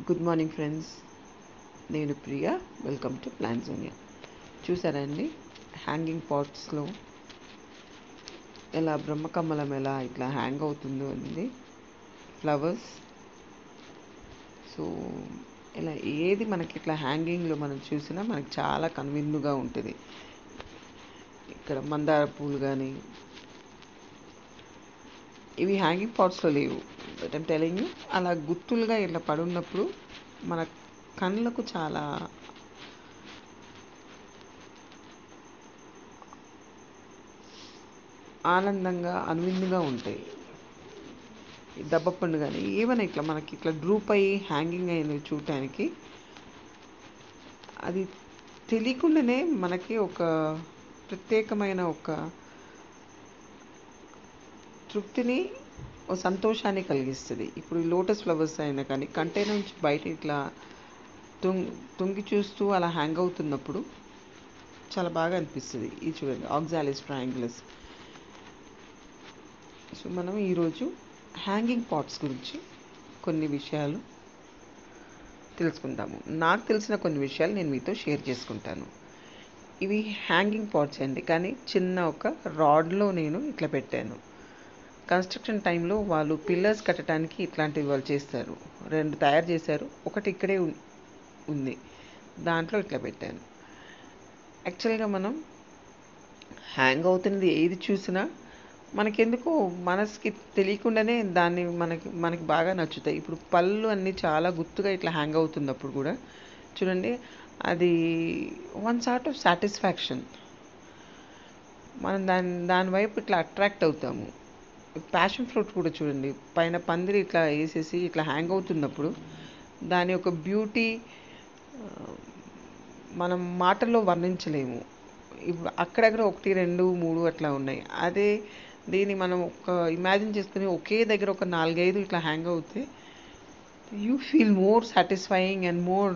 good morning friends నేను ప్రియ welcome to ప్లాన్జోనియా చూసారండి hanging పాట్స్లో ఎలా బ్రహ్మకమలం ఎలా ఇట్లా హ్యాంగ్ అవుతుందో అండి ఫ్లవర్స్ సో ఇలా ఏది మనకి ఇట్లా హ్యాంగింగ్లో మనం చూసినా మనకి చాలా కనువిందుగా ఉంటుంది ఇక్కడ మందార పూలు కానీ ఇవి హ్యాంగింగ్ పాట్స్లో లేవు బట్ ఐమ్ టెలింగ్ యూ అలా గుత్తులుగా ఇట్లా పడున్నప్పుడు మన కళ్ళకు చాలా ఆనందంగా అనువిందుగా ఉంటాయి ఈ దబ్బపండు కానీ ఏమైనా ఇట్లా మనకి ఇట్లా డ్రూప్ అయ్యి హ్యాంగింగ్ అయినవి చూడటానికి అది తెలియకుండానే మనకి ఒక ప్రత్యేకమైన ఒక తృప్తిని ఓ సంతోషాన్ని కలిగిస్తుంది ఇప్పుడు ఈ లోటస్ ఫ్లవర్స్ అయినా కానీ కంటైనర్ నుంచి బయట ఇట్లా తుంగి తుంగి చూస్తూ అలా హ్యాంగ్ అవుతున్నప్పుడు చాలా బాగా అనిపిస్తుంది ఇది చూడండి ఆక్సాలిస్ ట్రయాంగులస్ సో మనం ఈరోజు హ్యాంగింగ్ పాట్స్ గురించి కొన్ని విషయాలు తెలుసుకుందాము నాకు తెలిసిన కొన్ని విషయాలు నేను మీతో షేర్ చేసుకుంటాను ఇవి హ్యాంగింగ్ పాట్స్ అండి కానీ చిన్న ఒక రాడ్లో నేను ఇట్లా పెట్టాను కన్స్ట్రక్షన్ టైంలో వాళ్ళు పిల్లర్స్ కట్టడానికి ఇట్లాంటివి వాళ్ళు చేస్తారు రెండు తయారు చేశారు ఒకటి ఇక్కడే ఉంది దాంట్లో ఇట్లా పెట్టాను యాక్చువల్గా మనం హ్యాంగ్ అవుతున్నది ఏది చూసినా మనకెందుకు మనసుకి తెలియకుండానే దాన్ని మనకి మనకి బాగా నచ్చుతాయి ఇప్పుడు పళ్ళు అన్నీ చాలా గుర్తుగా ఇట్లా హ్యాంగ్ అవుతున్నప్పుడు కూడా చూడండి అది వన్ సార్ట్ ఆఫ్ సాటిస్ఫాక్షన్ మనం దాని దాని వైపు ఇట్లా అట్రాక్ట్ అవుతాము ప్యాషన్ ఫ్రూట్ కూడా చూడండి పైన పందిరి ఇట్లా వేసేసి ఇట్లా హ్యాంగ్ అవుతున్నప్పుడు దాని యొక్క బ్యూటీ మనం మాటల్లో వర్ణించలేము ఇప్పుడు అక్కడక్కడ ఒకటి రెండు మూడు అట్లా ఉన్నాయి అదే దీన్ని మనం ఒక ఇమాజిన్ చేసుకుని ఒకే దగ్గర ఒక నాలుగైదు ఇట్లా హ్యాంగ్ అవుతే you feel more satisfying and more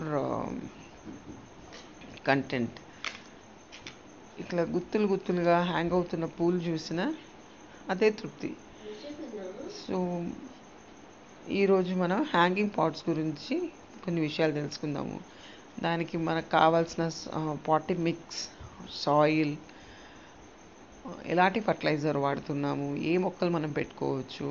content ఇట్లా గుత్తులు గుత్తులుగా హ్యాంగ్ అవుతున్న పూలు చూసినా అదే తృప్తి సో ఈరోజు మనం హ్యాంగింగ్ పాట్స్ గురించి కొన్ని విషయాలు తెలుసుకుందాము దానికి మనకు కావాల్సిన పాటి మిక్స్ సాయిల్ ఎలాంటి ఫర్టిలైజర్ వాడుతున్నాము ఏ మొక్కలు మనం పెట్టుకోవచ్చు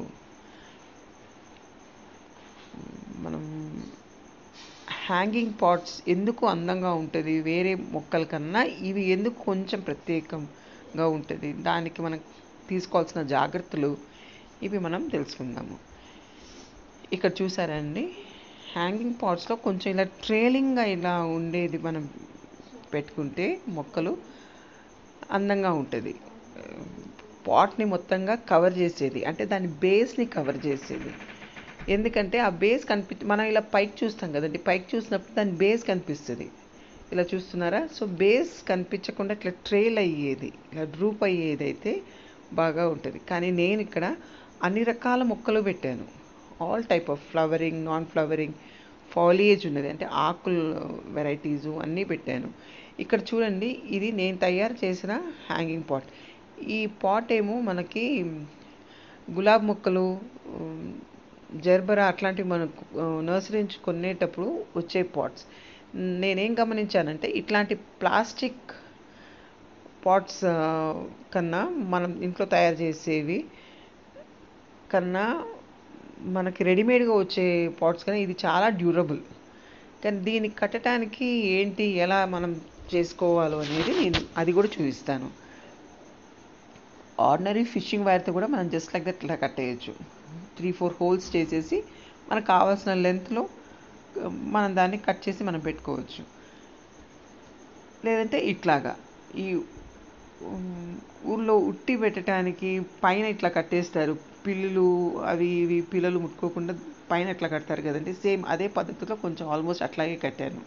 మనం హ్యాంగింగ్ పాట్స్ ఎందుకు అందంగా ఉంటుంది వేరే మొక్కల కన్నా ఇవి ఎందుకు కొంచెం ప్రత్యేకంగా ఉంటుంది దానికి మనం తీసుకోవాల్సిన జాగ్రత్తలు ఇవి మనం తెలుసుకుందాము ఇక్కడ చూసారండి హ్యాంగింగ్ పాట్స్లో కొంచెం ఇలా ట్రేలింగ్గా ఇలా ఉండేది మనం పెట్టుకుంటే మొక్కలు అందంగా ఉంటుంది పాట్ని మొత్తంగా కవర్ చేసేది అంటే దాని బేస్ని కవర్ చేసేది ఎందుకంటే ఆ బేస్ కనిపి మనం ఇలా పైకి చూస్తాం కదండి పైకి చూసినప్పుడు దాని బేస్ కనిపిస్తుంది ఇలా చూస్తున్నారా సో బేస్ కనిపించకుండా ఇట్లా ట్రేల్ అయ్యేది ఇలా డ్రూప్ అయ్యేది అయితే బాగా ఉంటుంది కానీ నేను ఇక్కడ అన్ని రకాల మొక్కలు పెట్టాను all type of flowering non flowering foliage ఉన్నది అంటే ఆకులు వెరైటీసు అన్నీ పెట్టాను ఇక్కడ చూడండి ఇది నేను తయారు చేసిన హ్యాంగింగ్ పాట్ ఈ పాట్ ఏమో మనకి గులాబ్ మొక్కలు జర్బరా అట్లాంటివి మనం నర్సరీ నుంచి కొనేటప్పుడు వచ్చే పాట్స్ నేనేం గమనించానంటే ఇట్లాంటి ప్లాస్టిక్ పాట్స్ కన్నా మనం ఇంట్లో తయారు చేసేవి కన్నా మనకి రెడీమేడ్గా వచ్చే పాట్స్ కన్నా ఇది చాలా డ్యూరబుల్ కానీ దీన్ని కట్టడానికి ఏంటి ఎలా మనం చేసుకోవాలో అనేది నేను అది కూడా చూపిస్తాను ఆర్డినరీ ఫిషింగ్ వైర్తో కూడా మనం జస్ట్ లైక్ దట్ ఇట్లా కట్టేయచ్చు త్రీ ఫోర్ హోల్స్ చేసేసి మనకు కావాల్సిన లెంత్లో మనం దాన్ని కట్ చేసి మనం పెట్టుకోవచ్చు లేదంటే ఇట్లాగా ఈ ఊళ్ళో ఉట్టి పెట్టడానికి పైన ఇట్లా కట్టేస్తారు పిల్లులు అవి ఇవి పిల్లలు ముట్టుకోకుండా పైన ఇట్లా కడతారు కదండి సేమ్ అదే పద్ధతిలో కొంచెం ఆల్మోస్ట్ అట్లాగే కట్టాను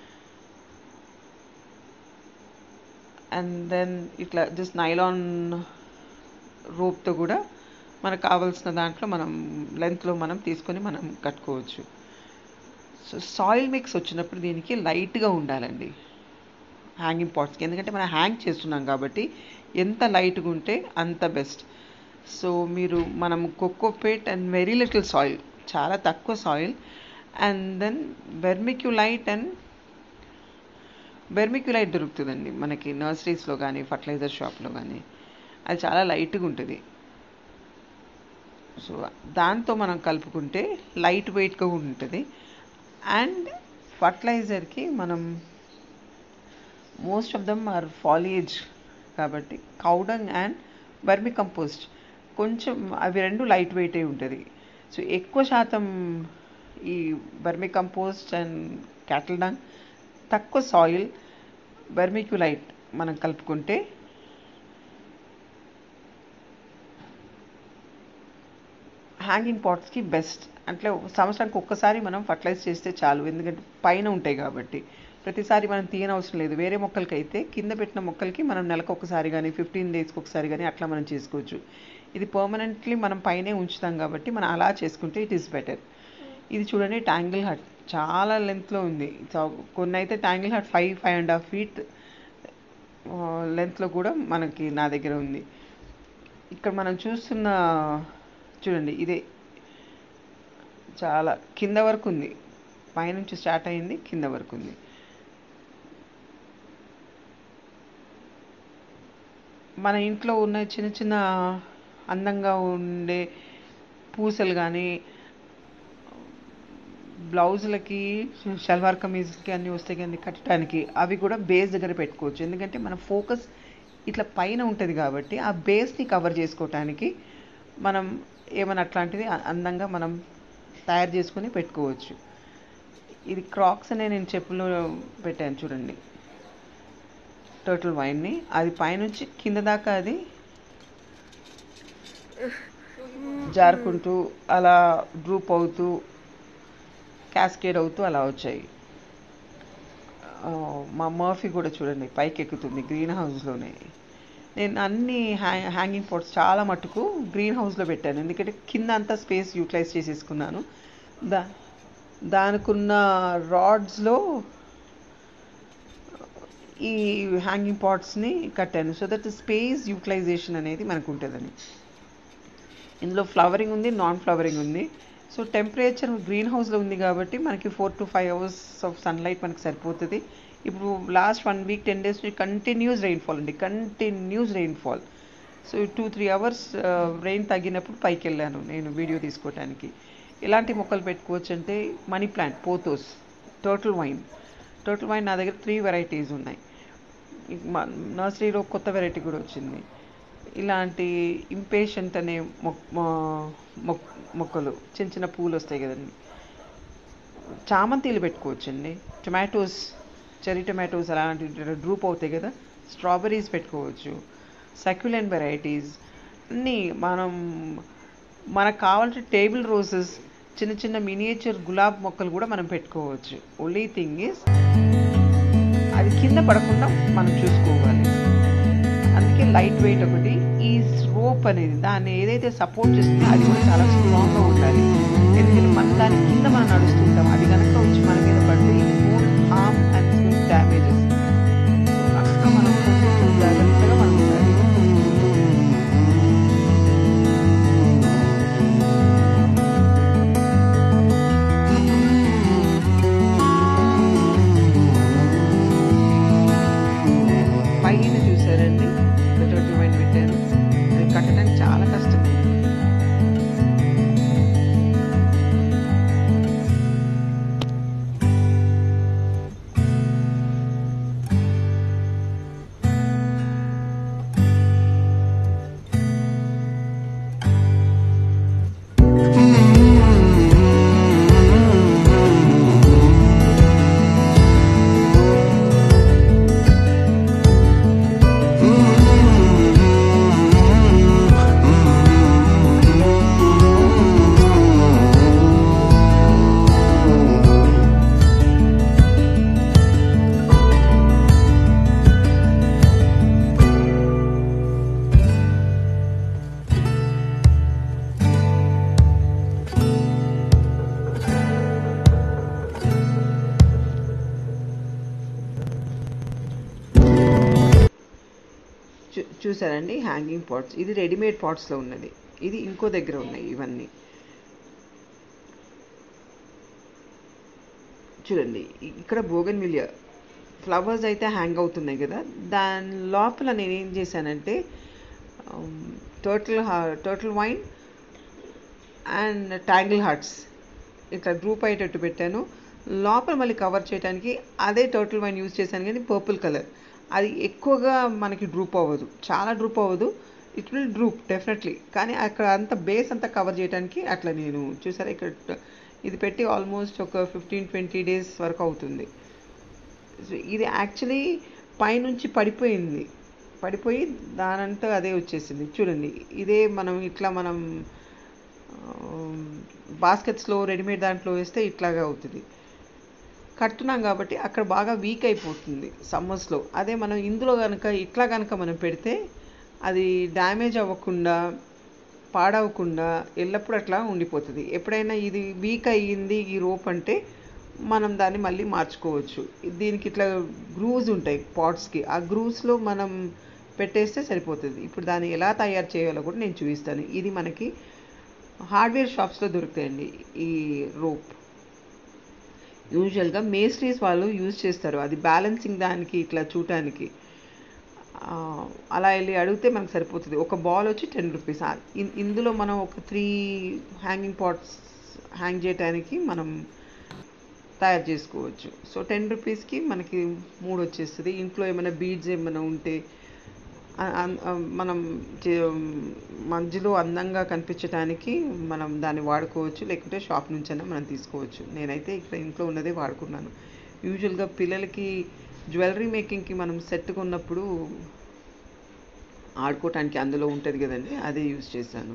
అండ్ దెన్ ఇట్లా జస్ట్ నైలాన్ రోప్తో కూడా మనకు కావాల్సిన దాంట్లో మనం లెంత్లో మనం తీసుకొని మనం కట్టుకోవచ్చు సో సాయిల్ మిక్స్ వచ్చినప్పుడు దీనికి లైట్గా ఉండాలండి హ్యాంగింగ్ పాట్స్కి ఎందుకంటే మనం హ్యాంగ్ చేస్తున్నాం కాబట్టి ఎంత లైట్గా ఉంటే అంత బెస్ట్ సో మీరు మనం cocopeat and very little soil చాలా తక్కువ soil and then vermiculite and vermiculite దొరుకుతుందండి మనకి నర్సరీస్లో కానీ ఫర్టిలైజర్ షాప్లో కానీ అది చాలా లైట్గా ఉంటుంది సో దాంతో మనం కలుపుకుంటే లైట్ వెయిట్గా ఉంటుంది అండ్ ఫర్టిలైజర్కి మనం most of them are foliage కాబట్టి కౌడంగ్ అండ్ వర్మి కంపోస్ట్ కొంచెం అవి రెండు లైట్ వెయిటే ఉంటుంది సో ఎక్కువ శాతం ఈ vermicompost and cattle dung తక్కువ సాయిల్ వర్మిక్యులైట్ మనం కలుపుకుంటే హ్యాంగింగ్ పాట్స్కి బెస్ట్ అంటే సంవత్సరానికి ఒక్కసారి మనం ఫర్టిలైజ్ చేస్తే చాలు ఎందుకంటే పైన ఉంటాయి కాబట్టి ప్రతిసారి మనం తీయనవసరం లేదు వేరే మొక్కలకి అయితే కింద పెట్టిన మొక్కలకి మనం నెలకు ఒకసారి కానీ ఫిఫ్టీన్ డేస్కి ఒకసారి కానీ అట్లా మనం చేసుకోవచ్చు ఇది పర్మనెంట్లీ మనం పైనే ఉంచుతాం కాబట్టి మనం అలా చేసుకుంటే ఇట్ ఈస్ బెటర్ ఇది చూడండి ట్యాంగిల్ హట్ చాలా లెంత్లో ఉంది కొన్ని అయితే tangle heart five five and half feet లెంత్లో కూడా మనకి నా దగ్గర ఉంది ఇక్కడ మనం చూస్తున్న చూడండి ఇదే చాలా కింద వరకు ఉంది పైనుంచి స్టార్ట్ అయింది కింద వరకు ఉంది మన ఇంట్లో ఉన్న చిన్న చిన్న అందంగా ఉండే పూసలు కానీ బ్లౌజులకి షల్వార్ కమీజ్కి అన్నీ వస్తాయి కానీ కట్టడానికి అవి కూడా బేస్ దగ్గర పెట్టుకోవచ్చు ఎందుకంటే మన ఫోకస్ ఇట్లా పైన ఉంటుంది కాబట్టి ఆ బేస్ని కవర్ చేసుకోవటానికి మనం ఏమైనా అట్లాంటిది అందంగా మనం తయారు చేసుకొని పెట్టుకోవచ్చు ఇది క్రాక్స్ అనే నేను చెప్పులు పెట్టాను చూడండి టర్టిల్ వైన్ని అది పైనుంచి కింద దాకా అది జారుకుంటూ అలా డ్రూప్ అవుతూ క్యాస్కేడ్ అవుతూ అలా వచ్చాయి మా మర్ఫీ కూడా చూడండి పైకి ఎక్కుతుంది గ్రీన్ హౌస్లోనే నేను అన్ని హ్యా హ్యాంగింగ్ పాట్స్ చాలా మటుకు గ్రీన్ హౌస్లో పెట్టాను ఎందుకంటే కింద అంతా స్పేస్ యూటిలైజ్ చేసేసుకున్నాను దా దానికున్న రాడ్స్లో ఈ హ్యాంగింగ్ పాట్స్ని కట్టాను సో దట్ స్పేస్ యూటిలైజేషన్ అనేది మనకు ఉంటుందని ఇందులో ఫ్లవరింగ్ ఉంది నాన్ ఫ్లవరింగ్ ఉంది సో టెంపరేచర్ గ్రీన్ హౌస్లో ఉంది కాబట్టి మనకి four to five hours of sunlight మనకి సరిపోతుంది ఇప్పుడు last one week ten days నుంచి కంటిన్యూస్ రెయిన్ఫాల్ అండి continuous rainfall so two three hours rain తగ్గినప్పుడు పైకి వెళ్ళాను నేను వీడియో తీసుకోవడానికి ఎలాంటి మొక్కలు పెట్టుకోవచ్చు అంటే money plant pothos total vine total vine నా దగ్గర త్రీ వెరైటీస్ ఉన్నాయి నర్సరీలో కొత్త వెరైటీ కూడా వచ్చింది ఇలాంటి ఇంపేషెంట్ అనే మొక్కలు చిన్న చిన్న పూలు వస్తాయి కదండి చామంతిలు పెట్టుకోవచ్చండి టొమాటోస్ చెరీ టొమాటోస్ అలాంటి డ్రూప్ అవుతాయి కదా స్ట్రాబెర్రీస్ పెట్టుకోవచ్చు సక్యులెంట్ వెరైటీస్ అన్నీ మనం మనకు కావాలంటే టేబుల్ రోజెస్ చిన్న చిన్న మినియేచర్ గులాబ్ మొక్కలు కూడా మనం పెట్టుకోవచ్చు ఓన్లీ థింగ్ ఈస్ అది కింద పడకుండా మనం చూసుకోవాలి అందుకే లైట్ వెయిట్ ఒకటి ఈ రోప్ అనేది దాన్ని ఏదైతే సపోర్ట్ చేస్తుందో అది కూడా చాలా స్ట్రాంగ్గా ఉండాలి ఎందుకంటే మన దాని కింద మనం నడుస్తుంటాం అది కనుక వచ్చి మన మీద పడితే హార్మ్ అండ్ డ్యామేజెస్ అక్కడ మనం కొంచెం జాగ్రత్తగా మనం ఉండాలి పైన చూసారండి పెట్రోల్ వైన్ పెట్టాను అది కట్టడానికి చాలా కష్టం చూ చూసారండి హ్యాంగింగ్ పాట్స్ ఇది రెడీమేడ్ పాట్స్లో ఉన్నది ఇది ఇంకో దగ్గర ఉన్నాయి ఇవన్నీ చూడండి ఇ- ఇక్కడ బోగన్ విలియా ఫ్లవర్స్ అయితే హ్యాంగ్ అవుతున్నాయి కదా దాని లోపల నేను ఏం చేశానంటే total total vine and tangle hearts ఇట్లా గ్రూప్ అయ్యేటట్టు పెట్టాను లోపల మళ్ళీ కవర్ చేయడానికి అదే టోటల్ వైన్ యూజ్ చేశాను కానీ పర్పుల్ కలర్ అది ఎక్కువగా మనకి డ్రూప్ అవ్వదు చాలా డ్రూప్ అవ్వదు ఇట్ విల్ డ్రూప్ డెఫినెట్లీ కానీ అక్కడ అంత బేస్ అంతా కవర్ చేయడానికి అట్లా నేను చూసారా ఇక్కడ ట- ఇది పెట్టి ఆల్మోస్ట్ ఒక ఫిఫ్టీన్ ట్వంటీ డేస్ వరకు అవుతుంది సో ఇది యాక్చువల్లీ పైనుంచి పడిపోయింది పడిపోయి దానంతా అదే వచ్చేసింది చూడండి ఇదే మనం ఇట్లా మనం బాస్కెట్స్లో రెడీమేడ్ దాంట్లో వేస్తే ఇట్లాగా అవుతుంది కట్టున్నాం కాబట్టి అక్కడ బాగా వీక్ అయిపోతుంది సమ్మర్స్లో అదే మనం ఇందులో కనుక ఇట్లా కనుక మనం పెడితే అది డ్యామేజ్ అవ్వకుండా పాడవకుండా ఎల్లప్పుడూ అట్లా ఉండిపోతుంది ఎప్పుడైనా ఇది వీక్ అయ్యింది ఈ రోప్ అంటే మనం దాన్ని మళ్ళీ మార్చుకోవచ్చు దీనికి ఇట్లా గ్రూవ్స్ ఉంటాయి పాట్స్కి ఆ గ్రూవ్స్లో మనం పెట్టేస్తే సరిపోతుంది ఇప్పుడు దాన్ని ఎలా తయారు చేయాలో కూడా నేను చూపిస్తాను ఇది మనకి హార్డ్వేర్ షాప్స్లో దొరుకుతాయండి ఈ రోప్ యూజువల్గా మేస్ట్రీస్ వాళ్ళు యూజ్ చేస్తారు అది బ్యాలెన్సింగ్ దానికి ఇట్లా చూడటానికి ఆ, అలా వెళ్ళి అడిగితే మనకు సరిపోతుంది ఒక బాల్ వచ్చి టెన్ రూపీస్ ఇందులో మనం ఒక త్రీ హ్యాంగింగ్ పాట్స్ హ్యాంగ్ చేయడానికి మనం తయారు చేసుకోవచ్చు సో టెన్ రూపీస్కి మనకి మూడు వచ్చేస్తుంది ఇంట్లో ఏమైనా బీడ్స్ ఏమైనా ఉంటే ఆ- ఆ- ఆ మనం చే- మధ్యలో అందంగా కనిపించడానికి మనం దాన్ని వాడుకోవచ్చు లేకుంటే షాప్ నుంచైనా మనం తీసుకోవచ్చు నేనైతే ఇక్కడ ఇంట్లో ఉన్నదే వాడుకున్నాను యూజువల్గా పిల్లలకి జ్యువెలరీ మేకింగ్కి మనం సెట్ కొన్నప్పుడు ఆడుకోవటానికి అందులో ఉంటుంది కదండి అదే యూజ్ చేశాను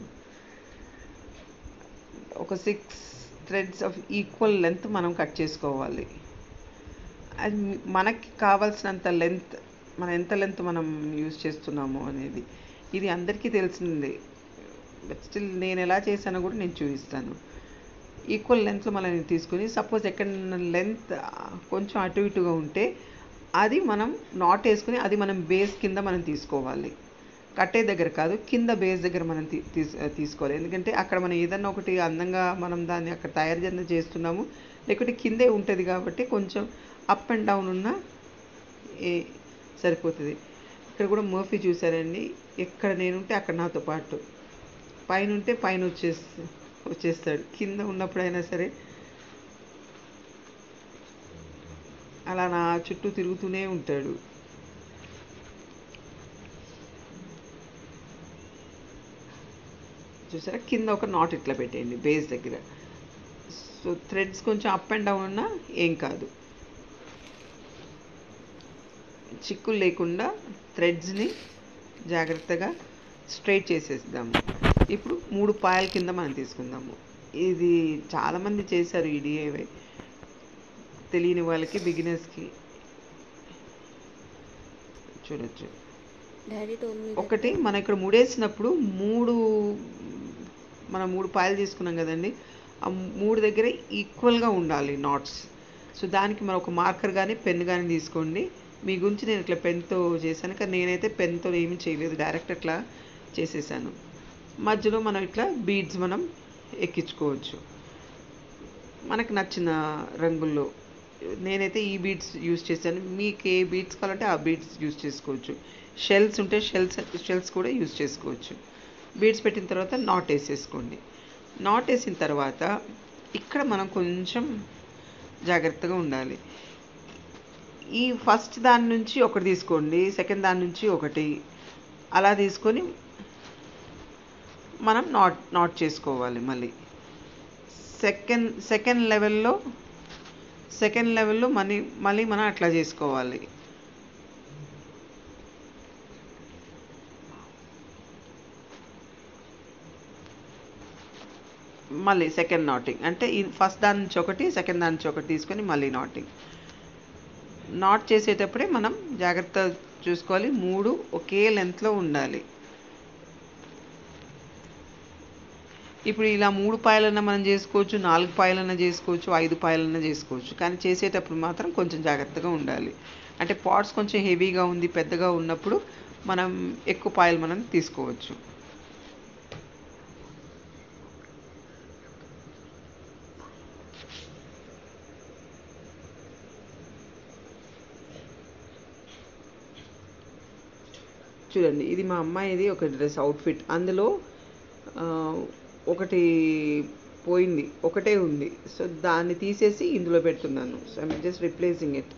ఒక six threads of equal length మనం కట్ చేసుకోవాలి అది మి- మనకి కావాల్సినంత లెంత్ మనం ఎంత లెంత్ మనం యూజ్ చేస్తున్నాము అనేది ఇది అందరికీ తెలిసిందే బట్ స్టిల్ నేను ఎలా చేశానో కూడా నేను చూపిస్తాను ఈక్వల్ లెంత్లో మనం తీసుకుని సపోజ్ ఎక్కడ లెంత్ కొంచెం అటు ఇటుగా ఉంటే అది మనం నాట్ వేసుకుని అది మనం బేస్ కింద మనం తీసుకోవాలి కట్టే దగ్గర కాదు కింద బేస్ దగ్గర మనం తీ తీస్- తీసుకోవాలి ఎందుకంటే అక్కడ మనం ఏదన్నా ఒకటి అందంగా మనం దాన్ని అక్కడ తయారు చేసిన చేస్తున్నాము లేకుంటే కిందే ఉంటుంది కాబట్టి కొంచెం అప్ అండ్ డౌన్ ఉన్న ఏ సరిపోతుంది ఇక్కడ కూడా మర్ఫీ చూసారండి ఎక్కడ నేనుంటే అక్కడ నాతో పాటు పైన ఉంటే పైన వచ్చేసి వచ్చేస్తాడు కింద ఉన్నప్పుడైనా సరే అలా నా చుట్టూ తిరుగుతూనే ఉంటాడు చూసారా కింద ఒక నాట్ ఇట్లా పెట్టేయండి బేస్ దగ్గర సో థ్రెడ్స్ కొంచెం అప్ అండ్ డౌన్ ఉన్నా ఏం కాదు చిక్కులు లేకుండా థ్రెడ్స్ని జాగ్రత్తగా స్ట్రైట్ చేసేద్దాము ఇప్పుడు మూడు పాయల కింద మనం తీసుకుందాము ఇది చాలామంది చేశారు ఈ డిఐవై తెలియని వాళ్ళకి బిగినర్స్కి చూడొచ్చు డాడీ టోల్ మీ ఒకటి మనం ఇక్కడ ముడేసినప్పుడు మూడు మనం మూడు పాయలు తీసుకున్నాం కదండి ఆ మూడు దగ్గర ఈక్వల్గా ఉండాలి నాట్స్ సో దానికి మనం ఒక మార్కర్ కానీ పెన్ కానీ తీసుకోండి మీ గురించి నేను ఇట్లా పెన్తో చేశాను కానీ నేనైతే పెన్తో ఏమీ చేయలేదు డైరెక్ట్ అట్లా చేసేసాను మధ్యలో మనం ఇట్లా బీడ్స్ మనం ఎక్కించుకోవచ్చు మనకు నచ్చిన రంగుల్లో నేనైతే ఈ బీడ్స్ యూస్ చేశాను మీకు ఏ బీడ్స్ కావాలంటే ఆ బీడ్స్ యూస్ చేసుకోవచ్చు షెల్స్ ఉంటే షెల్స్ షెల్స్ కూడా యూస్ చేసుకోవచ్చు బీడ్స్ పెట్టిన తర్వాత నాట్ వేసేసుకోండి నాట్ వేసిన తర్వాత ఇక్కడ మనం కొంచెం జాగ్రత్తగా ఉండాలి ఈ ఫస్ట్ దాని నుంచి ఒకటి తీసుకోండి సెకండ్ దాని నుంచి ఒకటి అలా తీసుకొని మనం నాట్ నాట్ చేసుకోవాలి మళ్ళీ సెకండ్ సెకండ్ లెవెల్లో సెకండ్ లెవెల్లో మళ్ళీ మళ్ళీ మనం అట్లా చేసుకోవాలి మళ్ళీ సెకండ్ నాటింగ్ అంటే ఈ ఫస్ట్ దాని నుంచి ఒకటి సెకండ్ దాని నుంచి ఒకటి తీసుకొని మళ్ళీ నాటింగ్ నాట్ చేసేటప్పుడే మనం జాగ్రత్త చూసుకోవాలి మూడు ఒకే లెంత్లో ఉండాలి ఇప్పుడు ఇలా మూడు పాయలన్నా మనం చేసుకోవచ్చు నాలుగు పాయలన్నా చేసుకోవచ్చు ఐదు పాయలన్నా చేసుకోవచ్చు కానీ చేసేటప్పుడు మాత్రం కొంచెం జాగ్రత్తగా ఉండాలి అంటే పాట్స్ కొంచెం హెవీగా ఉంది పెద్దగా ఉన్నప్పుడు మనం ఎక్కువ పాయలు మనం తీసుకోవచ్చు చూడండి ఇది మా అమ్మాయిది ఒక డ్రెస్ అవుట్ఫిట్ అందులో ఆ, ఒకటి పోయింది ఒకటే ఉంది సో దాన్ని తీసేసి ఇందులో పెడుతున్నాను so I'm just replacing it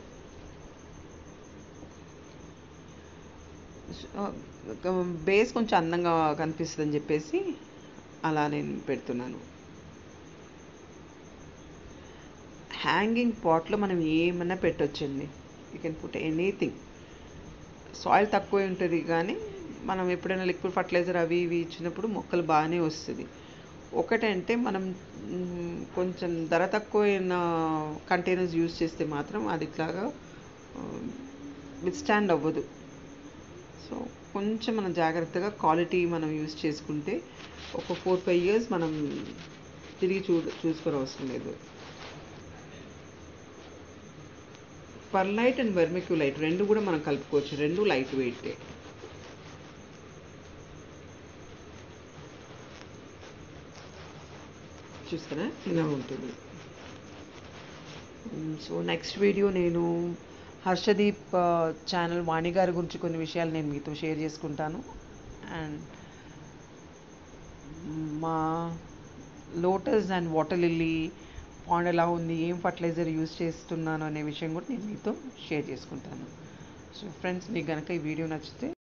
base కొంచెం అందంగా కనిపిస్తుంది అని చెప్పేసి అలా నేను పెడుతున్నాను హ్యాంగింగ్ పాట్లో మనం ఏమన్నా పెట్టొచ్చండి you can put anything soil తక్కువ ఉంటుంది కానీ మనం ఎప్పుడైనా లిక్విడ్ ఫర్టిలైజర్ అవి ఇవి ఇచ్చినప్పుడు మొక్కలు బాగానే వస్తుంది ఒకటంటే మనం మ్, కొంచెం ధర తక్కువైన కంటైనర్స్ యూజ్ చేస్తే మాత్రం అది ఇట్లాగా విత్స్టాండ్ అవ్వదు సో కొంచెం మనం జాగ్రత్తగా క్వాలిటీ మనం యూజ్ చేసుకుంటే ఒక ఫోర్ ఫైవ్ ఇయర్స్ మనం తిరిగి చూ చూసుకొని అవసరం లేదు పర్లైట్ అండ్ వెర్మిక్యులైట్ రెండు కూడా మనం కలుపుకోవచ్చు రెండు లైట్ వెయిటే చూస్తారా ఇలా ఉంటుంది సో నెక్స్ట్ వీడియో నేను హర్షదీప్ ఛానల్ వాణి గారి గురించి కొన్ని విషయాలు నేను మీతో షేర్ చేసుకుంటాను అండ్ మా lotus and water lily pond ఎలా ఉంది ఏం ఫర్టిలైజర్ యూజ్ చేస్తున్నాను అనే విషయం కూడా నేను మీతో షేర్ చేసుకుంటాను సో ఫ్రెండ్స్ మీకు కనుక ఈ వీడియో నచ్చితే